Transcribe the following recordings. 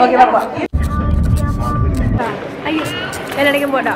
Okay പാപ്പ അയ്യോ എല്ലാണെങ്കിൽ പോട്ടാ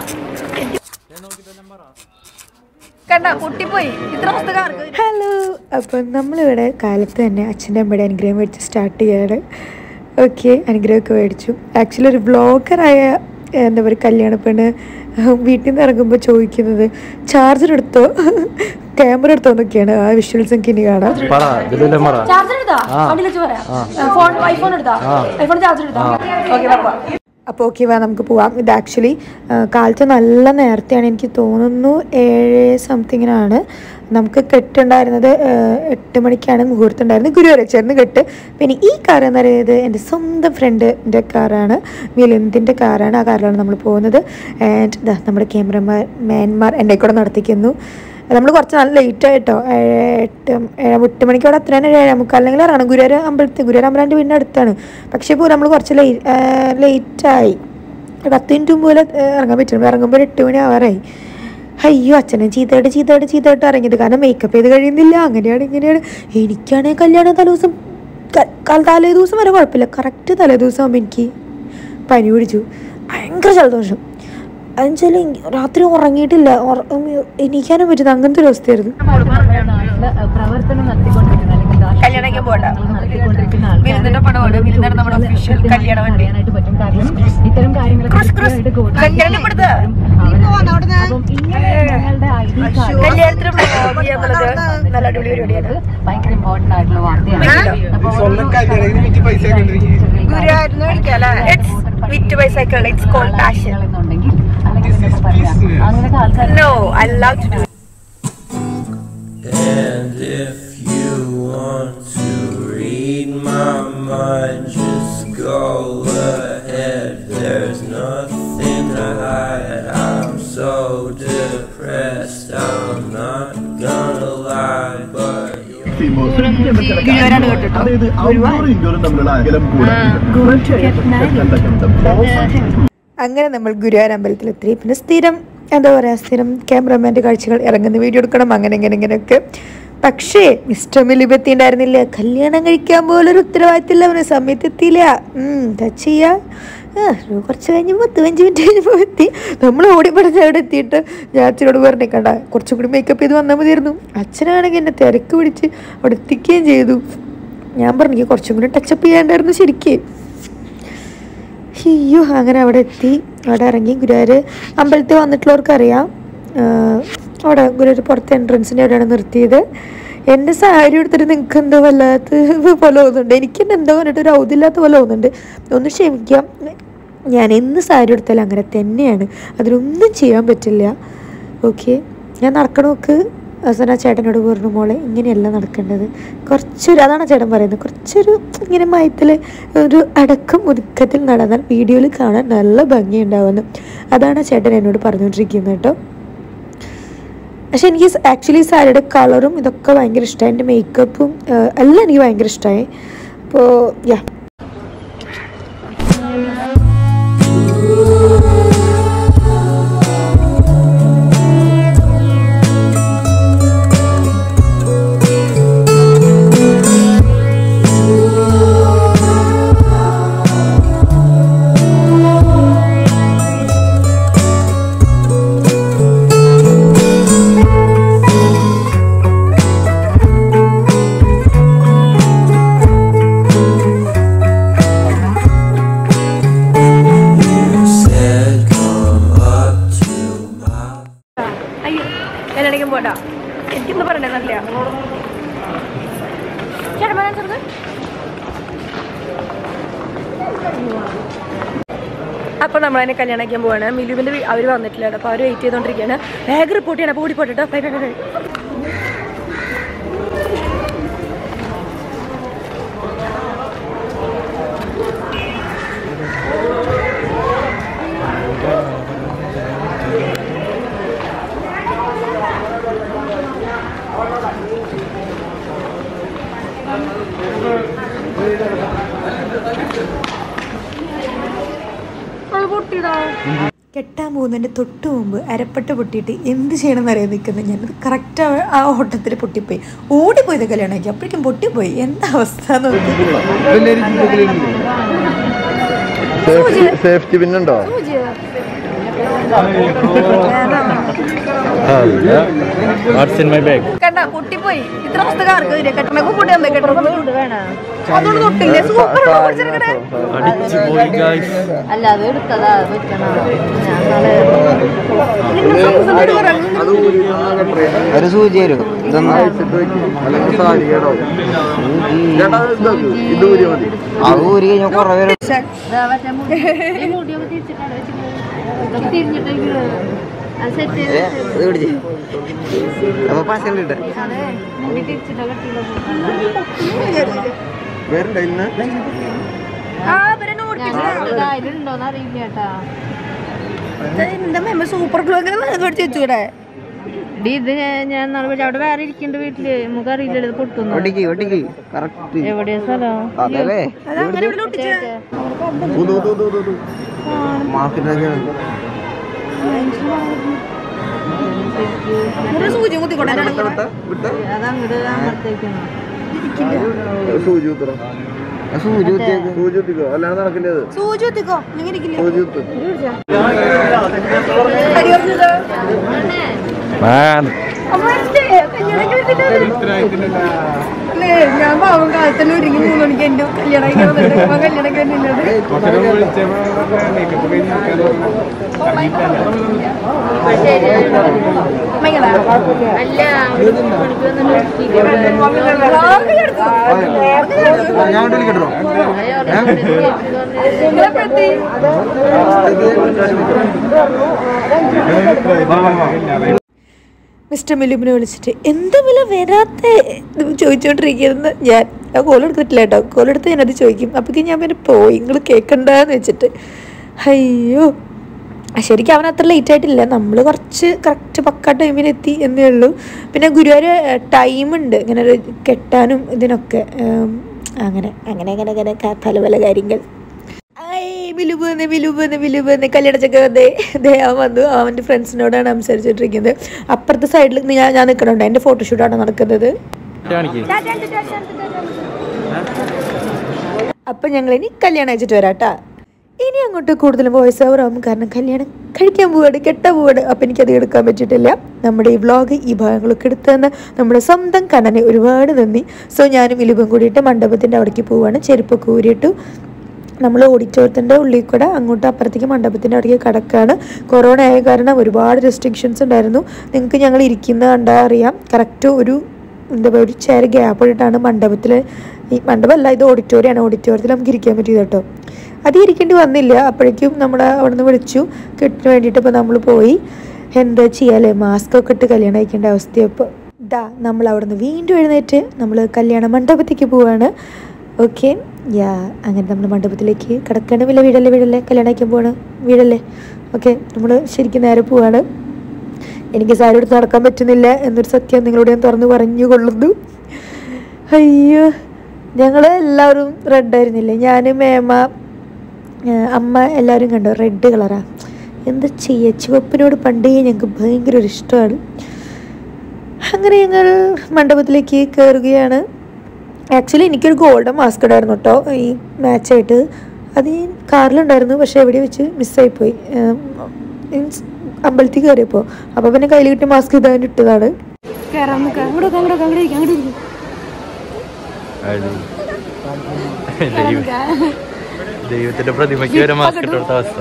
കണ്ട പൊട്ടിപ്പോയി ഇത്ര പുസ്തകം ഹലോ അപ്പം നമ്മളിവിടെ കാലത്ത് തന്നെ അച്ഛൻ്റെ അമ്മയുടെ അനുഗ്രഹം മേടിച്ച് സ്റ്റാർട്ട് ചെയ്യാണ് ഓക്കെ അനുഗ്രഹമൊക്കെ മേടിച്ചു ആക്ച്വലി ഒരു ബ്ലോഗറായ എന്താ പറയുക കല്യാണ പെണ്ണ് വീട്ടിൽ നിന്ന് ഇറങ്ങുമ്പോൾ ചോദിക്കുന്നത് ചാർജർ എടുത്തോ ക്യാമറ എടുത്തോ എന്നൊക്കെയാണ് ആ വിഷ്വൽസ് എനിക്ക് ഇനി കാണാം പറ ഇതിലെ പറ ചാർജർ എടുത്താ വണ്ടിയിൽ വെച്ച് പറയാം ഫോൺ ഐഫോൺ എടുത്താ ഐഫോൺ ചാർജർ എടുത്താ ഓക്കെ പാപ്പ അപ്പോൾ ഓക്കെ വാ നമുക്ക് പോവാം ഇത് ആക്ച്വലി കാലത്ത് നല്ല നേരത്തെയാണ് എനിക്ക് തോന്നുന്നു ഏഴ് സംതിങ്ങിനാണ് നമുക്ക് കെട്ടുണ്ടായിരുന്നത് ആ, എട്ട് മണിക്കാണ് മുഹൂർത്തം ഉണ്ടായിരുന്നത് ഗുരുവായൂർ ചേർന്ന് കെട്ട് പിന്നെ ഈ കാർ എന്ന് പറയുന്നത് എൻ്റെ സ്വന്തം ഫ്രണ്ടിൻ്റെ കാറാണ് മിലിന്ദിൻ്റെ കാറാണ് ആ കാറിലാണ് നമ്മൾ പോകുന്നത് ആൻഡ് ഇതാ നമ്മുടെ ക്യാമറമാൻ മാൻമാർ എൻ്റെ കൂടെ നടത്തിക്കുന്നു നമ്മൾ കുറച്ച് നല്ല ലേറ്റ് ആയിട്ടോ ഏഴ് എട്ട് ഏഴ് എട്ട് മണിക്ക് അവിടെ അത്ര തന്നെ ഏഴ് മുക്കാൽ അല്ലെങ്കിൽ ആറാണ് ഗുരുവായൂർ അമ്പലത്തിൽ ഗുരുവായൂർ അമ്പലത്തിൻ്റെ വീടിൻ്റെ അടുത്താണ് പക്ഷേ ഇപ്പോൾ നമ്മൾ കുറച്ച് ലേറ്റ് ലേറ്റായി പത്ത് മിനിറ്റ് മുമ്പ് പോലെ ഇറങ്ങാൻ പറ്റും ഇറങ്ങുമ്പോൾ ഒരു എട്ട് മണി ആവാറായി അയ്യോ അച്ഛനെ ചീത്തയായിട്ട് ചീത്തയായിട്ട് ചീത്തയായിട്ട് ഇറങ്ങിയത് കാരണം മേക്കപ്പ് ചെയ്ത് കഴിയുന്നില്ല അങ്ങനെയാണ് ഇങ്ങനെയാണ് എനിക്കാണെങ്കിൽ കല്യാണം തലേ ദിവസം ക- ക- തലേ ദിവസം വരെ കുഴപ്പമില്ല കറക്റ്റ് തലേ ദിവസം ആകുമ്പോൾ എനിക്ക് പനി പിടിച്ചു ഭയങ്കര ജലദോഷം എന്നുവെച്ചാൽ രാത്രി ഉറങ്ങിയിട്ടില്ല ഉറ- ഉം, എണീക്കാനും പറ്റുന്നത് അങ്ങനത്തെ ഒരു അവസ്ഥയായിരുന്നു പ്രവർത്തനം നടത്തിക്കൊണ്ടിരിക്കുന്ന അല്ലെങ്കിൽ രാഷ്ട്രീയ കല്യാണം പോകണ്ട നടത്തിക്കൊണ്ടിരിക്കുന്ന വിരുന്നിന്റെ പടമാണ് വിരുന്നാണ് നമ്മുടെ ഒഫീഷ്യൽ കല്യാണ വണ്ടി പറയാനായിട്ട് പറ്റും കാരണം ഇത്തരം കാര്യങ്ങൾ കല്യാണം ഇവിടുത്തെ അപ്പം ഇങ്ങനെ ഞങ്ങളുടെ ഐ ഡി കാർഡ് കല്യാണത്തിന് vlog ചെയ്യാന്നുള്ളത് നല്ല അടിപൊളി പരിപാടിയാണ് ഭയങ്കര ഇമ്പോർട്ടന്റ് ആയിട്ടുള്ള വാർത്തയാണ് അപ്പോൾ ഗുരുവായൂരിന്ന് വിളിക്കാല്ലേ it's with bicycle it's called passion എന്നുണ്ടെങ്കിൽ അല്ലെങ്കിൽ നിങ്ങൾക്ക് പറയാം അങ്ങനെയൊക്കെ ആൾക്കാർ no I love to do And if you want to read my mind, just go ahead. There's nothing to hide. I'm so depressed, I'm not gonna lie, but you ഗുരുവായൂരാണ് കേട്ടോ അതായത് ഔട്ട്ഡോറും ഇൻഡോറും തമ്മിലുള്ള അകലം കൂടാൻ അങ്ങനെ നമ്മൾ ഗുരുവായൂർ അമ്പലത്തിലെത്തി പിന്നെ സ്ഥിരം എന്താ പറയുക സ്ഥിരം ക്യാമറമാൻ്റെ കാഴ്ചകൾ ഇറങ്ങുന്ന വീഡിയോ എടുക്കണം അങ്ങനെ ഇങ്ങനെ ഇങ്ങനെയൊക്കെ പക്ഷേ മിസ്റ്റർ മിലിബത്തി ഉണ്ടായിരുന്നില്ല കല്യാണം കഴിക്കാൻ പോലൊരു ഉത്തരവാദിത്തമില്ല അവന് സമയത്ത് എത്തിയില്ല ഉം, എന്താ ചെയ്യാ ആ, ഒരു കുറച്ച് കഴിഞ്ഞ് പത്ത് പതിനഞ്ച് മിനിറ്റ് കഴിഞ്ഞപ്പോൾ എത്തി നമ്മൾ ഓടി പഠിച്ച് അവിടെ എത്തിയിട്ട് ഞാൻ അച്ഛനോട് പറഞ്ഞേ കണ്ട കുറച്ചും കൂടി മേക്കപ്പ് ചെയ്ത് വന്നാൽ മതിയായിരുന്നു അച്ഛനാണെങ്കിൽ എന്നെ തിരക്ക് പിടിച്ച് അവിടെ എത്തിക്കുകയും ചെയ്തു ഞാൻ പറഞ്ഞു "എനിക്ക് കുറച്ചും കൂടി ടച്ചപ്പ് ചെയ്യാണ്ടായിരുന്നു ശരിക്കും അയ്യോ അങ്ങനെ അവിടെ എത്തി അവിടെ ഇറങ്ങി ഗുരുവായൂർ അമ്പലത്തിൽ വന്നിട്ടുള്ളവർക്ക് അറിയാം അവിടെ ഗുരുവായൂർ പുറത്ത് എൻട്രൻസിൻ്റെ അവിടെയാണ് നിർത്തിയത് എൻ്റെ സാരി എടുത്തിട്ട് നിങ്ങൾക്ക് എന്തോ വല്ലാത്ത പോലെ തോന്നുന്നുണ്ട് എനിക്ക് തന്നെ എന്തോ പറഞ്ഞിട്ട് ഒരു ഔതില്ലാത്ത പോലെ തോന്നുന്നുണ്ട് ഒന്ന് ക്ഷമിക്കാം ഞാൻ എന്ന് സാരി എടുത്താലും അങ്ങനെ തന്നെയാണ് അതിനൊന്നും ചെയ്യാൻ പറ്റില്ല ഓക്കെ ഞാൻ നടക്കണമൊക്കെ അവസാനം ആ ചേട്ടനോട് പറഞ്ഞു മോളെ ഇങ്ങനെയല്ല നടക്കേണ്ടത് കുറച്ചൊരു അതാണ് ആ ചേട്ടൻ പറയുന്നത് കുറച്ചൊരു ഇങ്ങനെ മയത്തിൽ ഒരു അടക്കം ഒതുക്കത്തിൽ നടന്നാൽ വീഡിയോയിൽ കാണാൻ നല്ല ഭംഗിയുണ്ടാവുമെന്ന് അതാണ് ആ ചേട്ടൻ എന്നോട് പറഞ്ഞുകൊണ്ടിരിക്കുന്നത് കേട്ടോ പക്ഷെ എനിക്ക് ആക്ച്വലി സാരിയുടെ കളറും ഇതൊക്കെ ഭയങ്കര ഇഷ്ടമായി എൻ്റെ മേക്കപ്പും എല്ലാം എനിക്ക് ഭയങ്കര ഇഷ്ടമായി അപ്പോൾ യാ said come up to my അയ്യോ കല്യാണിക്കും പോട്ടാ എനിക്കൊന്നും പറയണ്ടേ നല്ല ചേട്ടൻ പറയാൻ ചെറുത് അപ്പോൾ നമ്മൾ അതിനെ കല്യാണം കഴിക്കാൻ പോവാണ് മിലുവിൻ്റെ അവർ വന്നിട്ടില്ല അപ്പോൾ അവർ വെയിറ്റ് ചെയ്തുകൊണ്ടിരിക്കുകയാണ് വേഗം റിപ്പോർട്ട് ചെയ്യണം അപ്പോൾ കൂടി പോട്ടെ കേട്ടോ ബൈ ബൈ ബൈ കെട്ടാൻ പോകുന്നതിൻ്റെ തൊട്ട് മുമ്പ് അരപ്പട്ട പൊട്ടിയിട്ട് എന്ത് ചെയ്യണമെന്ന് അറിയാൻ നിൽക്കുന്നത് ഞാനത് കറക്റ്റ് ആ ഓട്ടത്തിൽ പൊട്ടിപ്പോയി ഓടിപ്പോയത് കല്യാണമാക്കി അപ്പോഴേക്കും പൊട്ടിപ്പോയി എന്താ അവസ്ഥ നോക്കി സേഫ്റ്റി പിന്നുണ്ടോ വാട്ട്സ് ഇൻ മൈ ബാഗ് കണ്ട പൊട്ടിപ്പോയി ഇത്ര പുസ്തകം ആർക്ക് തരിക കെട്ടണക്ക് കൂട്ടി വന്നേ കെട്ടണക്ക് അതുകൊണ്ട് തൊട്ടില്ലേ സൂപ്പർ അടിച്ചു പോയി ഗൈസ് അല്ല അത് എടുത്തതാ വെക്കണം ഒരു സൂചി തരും ഇതൊന്നും ഇത് ഊരി മതി അത് ഊരി കഴിഞ്ഞാൽ കുറെ പേര് മറ്റേ മുടി ഈ മുടിയൊക്കെ തിരിച്ചിട്ടാണ് വെച്ചിട്ട് തിരിഞ്ഞിട്ട് അത് സെറ്റ് ഏ, ഇത് പിടിച്ച് അപ്പൊ പശണ്ട് അതെ മുടി തിരിച്ചിട്ടാ കെട്ടിയില്ല വേറെ ഇന്ന് അതിലുണ്ടോന്ന് അറിയില്ല കേട്ടാ എന്താ മെമ്മ സൂപ്പർ ഗ്ലൂ അങ്ങനെ മേടിച്ച് വെച്ചൂടെ ഡി ഇത് ഞാൻ- ഞാൻ നാളെ വിളിച്ചു അവിടെ വേറെ ഇരിക്കുന്നുണ്ട് വീട്ടില് നമുക്ക് അറിയില്ലല്ലോ ഇത് പൊട്ടുന്നു ഒട്ടിക്ക് ഒട്ടിക്ക് കറക്റ്റ് എവിടെയാ സ്ഥലം അതല്ലേ അതങ്ങനെ ഇവിടെ ഒട്ടിച്ച് മാർക്കറ്റിലൊക്കെയാണ് ഒരു സൂചി കുത്തിക്കൊണ്ടേ അതങ്ങട് അങ്ങോട്ടേക്കാണ് സൂചി കുത്തറ സൂചി കുത്തിയേക്ക് സൂചി കുത്തിക്കോ അല്ലാണ്ട് നടക്കില്ല അത് സൂചി കുത്തിക്കോ നിങ്ങൾ ഇരിക്കില്ലേ സൂചി കുത്ത് അല്ലേ ഞാൻ പാവം കാലത്തന്നെ ഒരുങ്ങി മൂന്ന് മണിക്ക് എന്റെ കല്യാണം കഴിക്കാൻ വന്നിട്ട് ഇപ്പൊ കല്യാണം കഴിഞ്ഞില്ലത് ഭയങ്കര അല്ല അവിടെ മണിക്ക് വന്നിട്ട് ഞാൻ കൊണ്ട് വിളിക്കട്ടോ മിസ്റ്റർ മിലുമിനെ വിളിച്ചിട്ട് എന്താ വില വരാത്ത ചോദിച്ചുകൊണ്ടിരിക്കുന്നത് ഞാൻ ഞാൻ കോൾ എടുത്തിട്ടില്ല കേട്ടോ കോൾ എടുത്ത് ഞാനത് ചോദിക്കും അപ്പോഴേക്കും ഞാൻ പിന്നെ പോയി നിങ്ങൾ കേൾക്കണ്ടെന്ന് വെച്ചിട്ട് അയ്യോ ആ, ശരിക്കും അവൻ അത്ര ലേറ്റ് ആയിട്ടില്ല നമ്മൾ കുറച്ച് കറക്റ്റ് പക്ക ടൈമിന് എത്തി എന്നേ ഉള്ളൂ പിന്നെ ഗുരുവായൂർ ടൈമുണ്ട് ഇങ്ങനെ ഒരു കെട്ടാനും ഇതിനൊക്കെ ഉം, അങ്ങനെ അങ്ങനെ അങ്ങനെ അങ്ങനെ ക- പല പല കാര്യങ്ങൾ ഐ വിലുബ് വന്ന് വിലുബ് വന്ന് വിലുബ് വന്ന് കല്യാണ ചക്ക വന്നേ ദേ അവൻ വന്നു അവൻ്റെ ഫ്രണ്ട്സിനോടാണ് സംസാരിച്ചിട്ടിരിക്കുന്നത് അപ്പുറത്തെ സൈഡിൽ ഞാൻ ഞാൻ നിൽക്കണുണ്ട് എൻ്റെ ഫോട്ടോഷൂട്ടാണ് നടക്കുന്നത് കാണിക്ക് അപ്പം ഞങ്ങൾ ഇനി കല്യാണം അയച്ചിട്ട് വരാട്ടാ ഇനി അങ്ങോട്ട് കൂടുതലും വോയിസ് ഓവർ ആവും കാരണം കല്യാണം കഴിക്കാൻ പോവാണ് കെട്ടാൻ പോവാണ് അപ്പം എനിക്കത് എടുക്കാൻ പറ്റിയിട്ടില്ല നമ്മുടെ ഈ വ്ളോഗ് ഈ ഭാഗങ്ങളൊക്കെ എടുത്തു തന്ന നമ്മുടെ സ്വന്തം കണ്ണനെ ഒരുപാട് നന്ദി സോ ഞാനും ഇലുബും കൂടിയിട്ട് മണ്ഡപത്തിൻ്റെ അവിടേക്ക് പോവാണ് ചെരുപ്പൊക്കെ ഊരിയിട്ടു നമ്മൾ ഓഡിറ്റോറിയത്തിൻ്റെ ഉള്ളിൽ കൂടെ അങ്ങോട്ട് അപ്പുറത്തേക്ക് മണ്ഡപത്തിൻ്റെ അവിടേക്ക് കിടക്കുകയാണ് കൊറോണ ആയ കാരണം ഒരുപാട് റെസ്ട്രിക്ഷൻസ് ഉണ്ടായിരുന്നു നിങ്ങൾക്ക് ഞങ്ങൾ ഇരിക്കുന്ന കണ്ടാൽ അറിയാം കറക്റ്റ് ഒരു എന്താ പറയുക ഒരു ചെയർ ഗ്യാപ്പ് ഇട്ടിട്ടാണ് മണ്ഡപത്തിൽ ഈ മണ്ഡപമല്ല ഇത് ഓഡിറ്റോറിയമാണ് ഓഡിറ്റോറിയത്തിൽ നമുക്ക് ഇരിക്കാൻ പറ്റിയത് കേട്ടോ അത് ഇരിക്കേണ്ടി വന്നില്ല അപ്പോഴേക്കും നമ്മൾ അവിടെ നിന്ന് വിളിച്ചു കെട്ടിന് വേണ്ടിയിട്ട് ഇപ്പോൾ നമ്മൾ പോയി എന്താ ചെയ്യാല്ലേ മാസ്ക് ഒക്കെ ഇട്ട് കല്യാണം അയക്കേണ്ട അവസ്ഥയപ്പോൾ ഇതാ നമ്മൾ അവിടെ നിന്ന് വീണ്ടും എഴുന്നേറ്റ് നമ്മൾ കല്യാണ മണ്ഡപത്തേക്ക് പോവാണ് ഓക്കെ യാ അങ്ങനെ നമ്മൾ മണ്ഡപത്തിലേക്ക് കിടക്കേണ്ട വില വീടല്ലേ വീടല്ലേ കല്യാണം അയക്കാൻ പോവാണ് വീടല്ലേ ഓക്കെ നമ്മൾ ശരിക്കും നേരെ പോവാണ് എനിക്ക് സാരി എടുത്ത് നടക്കാൻ പറ്റുന്നില്ല എന്നൊരു സത്യം നിങ്ങളോട് ഞാൻ തുറന്നു പറഞ്ഞു കൊള്ളുന്നു അയ്യോ ഞങ്ങൾ എല്ലാവരും റെഡായിരുന്നില്ലേ ഞാൻ മേമ ആ, അമ്മ എല്ലാവരും കണ്ടോ റെഡ് കളറാ എന്താ ചെയ്യുക ചുവപ്പിനോട് പണ്ടേ ഞങ്ങൾക്ക് ഭയങ്കര ഒരു ഇഷ്ടമാണ് അങ്ങനെ ഞങ്ങൾ മണ്ഡപത്തിലേക്ക് കയറുകയാണ് ആക്ച്വലി എനിക്കൊരു ഗോൾഡൻ മാസ്ക് ഉണ്ടായിരുന്നു കേട്ടോ ഈ മാച്ചായിട്ട് അത് ഞാൻ കാറിലുണ്ടായിരുന്നു പക്ഷേ എവിടെ വെച്ച് മിസ്സായിപ്പോയി മീൻസ് അമ്പലത്തിൽ കയറിയപ്പോൾ അപ്പോൾ പിന്നെ കയ്യിൽ കിട്ടിയ മാസ്ക് ഇതാൻ ഇട്ടതാണ് കയറാൻ നിൽക്കാം അങ്ങോട്ട് അങ്ങോട്ട് അങ്ങോട്ട് ഇരിക്കാം അങ്ങോട്ട് ഇരിക്കും ദൈവത്തിന്റെ പ്രതിമയ്ക്ക് വരെ മാസ്ക് ഇട്ട് കൊടുത്ത അവസ്ഥ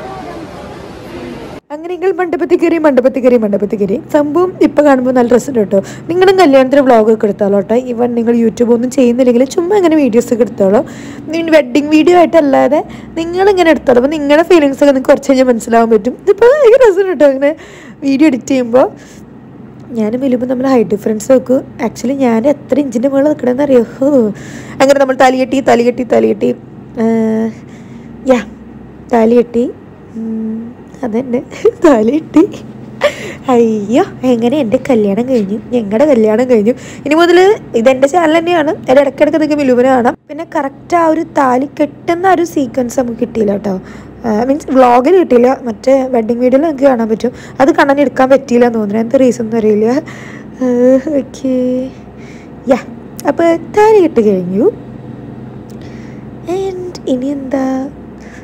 അങ്ങനെ നിങ്ങൾ മണ്ഡപത്തിൽ കയറി മണ്ഡപത്തിൽ കയറി മണ്ഡപത്തിൽ കയറി സംഭവം ഇപ്പം കാണുമ്പോൾ നല്ല രസമുണ്ട് കേട്ടോ നിങ്ങളും കല്യാണത്തിന് വ്ളോഗ് ഒക്കെ എടുത്താലോ കേട്ടോ ഈവൻ നിങ്ങൾ യൂട്യൂബ് ഒന്നും ചെയ്യുന്നില്ലെങ്കിൽ ചുമ്മാ ഇങ്ങനെ വീഡിയോസ് ഒക്കെ എടുത്തോളൂ വെഡ്ഡിങ് വീഡിയോ ആയിട്ടല്ലാതെ നിങ്ങളിങ്ങനെ എടുത്തോളൂ അപ്പോൾ നിങ്ങളുടെ ഫീലിങ്സ് ഒക്കെ നിങ്ങൾക്ക് കുറച്ച് കഴിഞ്ഞാൽ മനസ്സിലാവാൻ പറ്റും ഇതിപ്പോൾ ഭയങ്കര രസമുണ്ട് കേട്ടോ അങ്ങനെ വീഡിയോ എഡിറ്റ് ചെയ്യുമ്പോൾ ഞാനും വിലുമ്പോൾ നമ്മൾ ഹൈറ്റ് ഡിഫറൻസ് നോക്കും ആക്ച്വലി ഞാൻ എത്ര ഇഞ്ചിൻ്റെ മുകളിൽ നിൽക്കണമെന്ന് അറിയോ ഹോ. അങ്ങനെ നമ്മൾ തലകെട്ടി തലകെട്ടി തലകെട്ടി യാ തലകെട്ടി ഉം, അതന്നെ തലകെട്ടി അയ്യോ എങ്ങനെ എൻ്റെ കല്യാണം കഴിഞ്ഞു ഞങ്ങളുടെ കല്യാണം കഴിഞ്ഞു ഇനി മുതൽ ഇതെൻ്റെ ചാനൽ തന്നെയാണ് എൻ്റെ ഇടയ്ക്കിടയ്ക്ക് നിങ്ങൾക്ക് മിലുവിന് കാണാം പിന്നെ കറക്റ്റ് ആ ഒരു താലി കെട്ടുന്ന ആ ഒരു സീക്വൻസ് നമുക്ക് കിട്ടിയില്ല കേട്ടോ മീൻസ് വ്ളോഗിൽ കിട്ടിയില്ല മറ്റേ വെഡ്ഡിങ് വീഡിയോയിൽ നമുക്ക് കാണാൻ പറ്റും അത് കണ്ണൻ എടുക്കാൻ പറ്റിയില്ല എന്ന് തോന്നുന്നു എന്താ റീസൺ ഒന്നും അറിയില്ല ഓക്കെ യാ അപ്പോൾ താലി കെട്ട് കഴിഞ്ഞു ആൻഡ് ഇനി എന്താ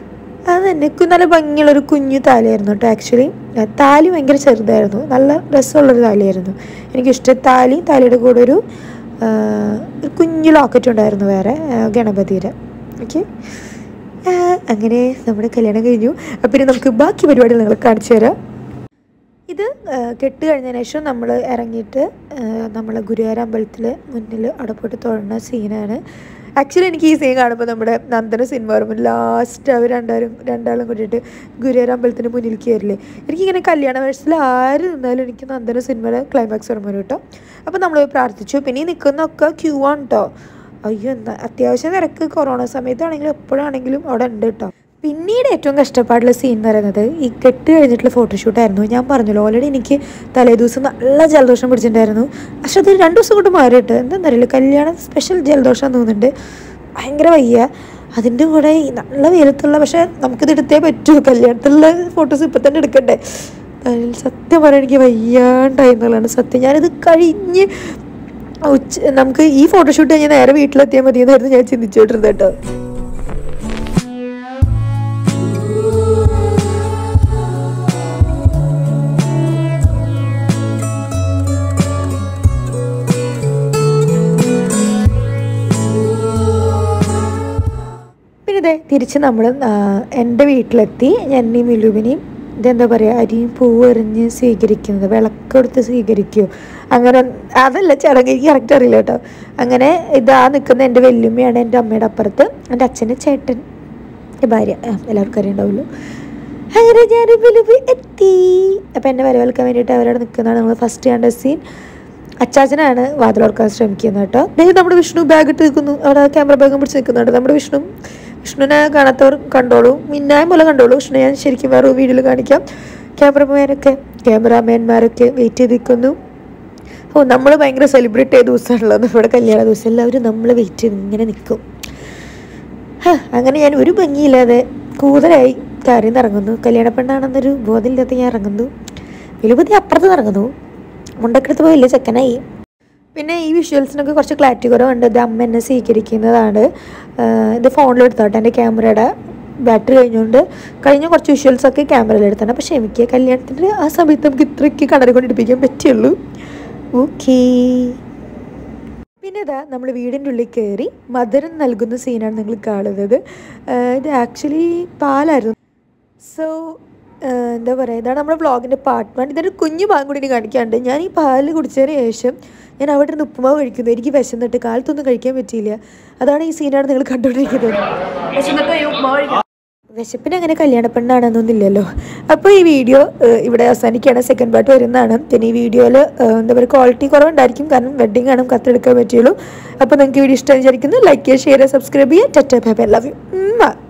അത് തന്നെ കു- നല്ല ഭംഗിയുള്ളൊരു കുഞ്ഞു താലിയായിരുന്നു കേട്ടോ ആക്ച്വലി താലി ഭയങ്കര ചെറുതായിരുന്നു നല്ല രസമുള്ളൊരു താലിയായിരുന്നു എനിക്കിഷ്ടം താലി താലിയുടെ കൂടെ ഒരു ആ, ഒരു കുഞ്ഞു ലോക്കറ്റ് ഉണ്ടായിരുന്നു വേറെ ആ, ഗണപതിയുടെ ഓക്കെ അങ്ങനെ നമ്മുടെ കല്യാണം കഴിഞ്ഞു അപ്പം ഇനി നമുക്ക് ബാക്കി പരിപാടികൾ നിങ്ങൾ കാണിച്ചു തരാം ഇത് ആ, കെട്ട് കഴിഞ്ഞതിന് ശേഷം നമ്മൾ ഇറങ്ങിയിട്ട് നമ്മൾ ഗുരുവായൂർ അമ്പലത്തിൽ മുന്നിൽ അവിടെ പോയിട്ട് തൊഴുന്ന സീനാണ് ആക്ച്വലി എനിക്ക് ഈ സീൻ കാണുമ്പോൾ നമ്മുടെ നന്ദന സിനിമ പറയുമ്പോൾ ലാസ്റ്റ് അവർ രണ്ടാളും രണ്ടാളും കൂടിയിട്ട് ഗുരുവായൂർ അമ്പലത്തിന് മുന്നിൽ കയറില്ലേ എനിക്കിങ്ങനെ കല്യാണ വേഴ്സിൽ ആര് നിന്നാലും എനിക്ക് നന്ദന സിനിമയുടെ ക്ലൈമാക്സ് ഓർമ്മ വരും കേട്ടോ അപ്പോൾ നമ്മൾ പോയി പ്രാർത്ഥിച്ചു പിന്നെ ഈ നിൽക്കുന്നൊക്കെ ക്യൂ ആണ് കേട്ടോ അയ്യോ എന്താ അത്യാവശ്യം തിരക്ക് കൊറോണ സമയത്താണെങ്കിലും എപ്പോഴാണെങ്കിലും അവിടെ ഉണ്ട് കേട്ടോ പിന്നീട് ഏറ്റവും കഷ്ടപ്പാടുള്ള സീൻ എന്ന് പറയുന്നത് ഈ കെട്ട് കഴിഞ്ഞിട്ടുള്ള ഫോട്ടോഷൂട്ടായിരുന്നു ഞാൻ പറഞ്ഞല്ലോ ഓൾറെഡി എനിക്ക് തലേ ദിവസം നല്ല ജലദോഷം പിടിച്ചിട്ടുണ്ടായിരുന്നു പക്ഷെ അത് രണ്ട് ദിവസം കൊണ്ട് മാറിയിട്ട് എന്താണെന്നറിയില്ല കല്യാണം സ്പെഷ്യൽ ജലദോഷം തോന്നുന്നുണ്ട് ഭയങ്കര വയ്യ അതിൻ്റെ കൂടെ ഈ നല്ല വെയിലത്തുള്ള പക്ഷേ നമുക്കിത് എടുത്തേ പറ്റൂ കല്യാണത്തിലുള്ള ഫോട്ടോസ് ഇപ്പം തന്നെ എടുക്കണ്ടേ അതിൽ സത്യം പറയാൻ എനിക്ക് വയ്യാണ്ടായി എന്നുള്ളതാണ് സത്യം ഞാനിത് കഴിഞ്ഞ് ഉച്ച നമുക്ക് ഈ ഫോട്ടോഷൂട്ട് കഴിഞ്ഞ് നേരെ വീട്ടിലെത്തിയാൽ മതി എന്നായിരുന്നു ഞാൻ ചിന്തിച്ചുകൊണ്ടിരുന്നത് കേട്ടോ പിന്നെ ഇതേ തിരിച്ച് നമ്മൾ എൻ്റെ വീട്ടിലെത്തി എന്നെയും മിലുവിനെയും ഇതെന്താ പറയുക അരിയും പൂവ് എറിഞ്ഞ് സ്വീകരിക്കുന്നത് വിളക്കെടുത്ത് സ്വീകരിക്കുമോ അങ്ങനെ അതല്ല ചടങ്ങ് എനിക്ക് കറക്റ്റ് അറിയില്ല കേട്ടോ അങ്ങനെ ഇതാ നിൽക്കുന്ന എൻ്റെ വല്യമ്മയാണ് എൻ്റെ അമ്മയുടെ അപ്പുറത്ത് എൻ്റെ അച്ഛൻ്റെ ചേട്ടൻ എൻ്റെ ഭാര്യ ആ, എല്ലാവർക്കും അറിയണ്ടാവുമല്ലോ അങ്ങനെ ഞാൻ മിലുവ് എത്തി അപ്പം എന്നെ വരവേൽക്കാൻ വേണ്ടിയിട്ട് അവരവിടെ നിൽക്കുന്നതാണ് നമ്മൾ ഫസ്റ്റ് കണ്ട സീൻ അച്ചാച്ചനാണ് വാതിലോർക്കാൻ ശ്രമിക്കുന്നത് കേട്ടോ ദേ നമ്മുടെ വിഷ്ണു ബാഗ് ഇട്ട് നിൽക്കുന്നു അവിടെ ക്യാമറ ബാഗും പിടിച്ച് നിൽക്കുന്നുണ്ട് നമ്മുടെ വിഷ്ണു വിഷ്ണുവിനെ കാണാത്തവർ കണ്ടോളൂ മിന്നായം പോലെ കണ്ടോളൂ വിഷ്ണു ഞാൻ ശരിക്കും വേറെ വീഡിയോയിൽ കാണിക്കാം ക്യാമറമാനൊക്കെ ക്യാമറാമാൻമാരൊക്കെ വെയിറ്റ് ചെയ്ത് നിൽക്കുന്നു ഓ നമ്മൾ ഭയങ്കര സെലിബ്രേറ്റ് ചെയ്ത ദിവസമാണല്ലോ നമ്മുടെ കല്യാണ ദിവസം എല്ലാവരും നമ്മൾ വെയിറ്റ് ചെയ്ത് ഇങ്ങനെ നിൽക്കും ഹ, അങ്ങനെ ഞാൻ ഒരു ഭംഗിയില്ലാതെ കൂതലായി കാര്യം ഇറങ്ങുന്നു കല്യാണ പെണ്ണാണെന്നൊരു ബോധമില്ലാത്ത ഞാൻ ഇറങ്ങുന്നു വിലുപതി അപ്പുറത്ത് ഇറങ്ങുന്നു മുണ്ടക്കെടുത്ത് പോയി വലിയ ചെക്കനായി പിന്നെ ഈ വിഷ്വൽസിനൊക്കെ കുറച്ച് ക്ലാരിറ്റി കുറവുണ്ട് ഇത് അമ്മ എന്നെ സ്വീകരിക്കുന്നതാണ് ആഹ് ഇത് ഫോണിലെടുത്തോട്ടെ എൻ്റെ ക്യാമറയുടെ ബാറ്ററി കഴിഞ്ഞുകൊണ്ട് കഴിഞ്ഞ കുറച്ച് വിഷ്വൽസൊക്കെ ക്യാമറയിൽ എടുത്താണ് പക്ഷേ എനിക്ക് കല്യാണത്തിൻ്റെ ആ സമയത്ത് നമുക്ക് ഇത്രയ്ക്ക് കടൽ കൊണ്ട് എടുപ്പിക്കാൻ പറ്റുള്ളൂ ഓക്കേ പിന്നെ ഇതാ നമ്മൾ വീടിൻ്റെ ഉള്ളിൽ കയറി മധുരം നൽകുന്ന സീനാണ് നിങ്ങൾ കാണുന്നത് ആഹ് ഇത് ആക്ച്വലി പാലായിരുന്നു സോ എന്താ പറയുക ഇതാണ് നമ്മുടെ വ്ളോഗിൻ്റെ പാർട്ട് വൺ ഇതൊരു കുഞ്ഞു ഭാഗം കൂടി ഇനി കാണിക്കാണ്ട് ഞാൻ ഈ പാല് കുടിച്ചതിന് ശേഷം ഞാൻ അവിടെ നിന്ന് ഉപ്പുമാവ് കഴിക്കുന്നു എനിക്ക് വിശന്നിട്ട് കാലത്തൊന്നും കഴിക്കാൻ പറ്റിയില്ല അതാണ് ഈ സീനാണ് നിങ്ങൾ കണ്ടുകൊണ്ടിരിക്കുന്നത് വിശപ്പിന് അങ്ങനെ കല്യാണ പെണ്ണാണെന്നൊന്നുമില്ലല്ലോ അപ്പോൾ ഈ വീഡിയോ ഏഹ്, ഇവിടെ അവസാനിക്കുകയാണ് സെക്കൻഡ് പാർട്ട് വരുന്നതാണ് പിന്നെ ഈ വീഡിയോയിൽ എന്താ പറയുക ക്വാളിറ്റി കുറവുണ്ടായിരിക്കും കാരണം വെഡിങ് ആണ് കത്തെടുക്കാൻ പറ്റുള്ളൂ അപ്പോൾ നിങ്ങൾക്ക് വീഡിയോ ഇഷ്ടം വിചാരിക്കുന്നു ലൈക്ക് ചെയ്യുക ഷെയർ ചെയ്യുക സബ്സ്ക്രൈബ് ചെയ്യുക tata bye bye love U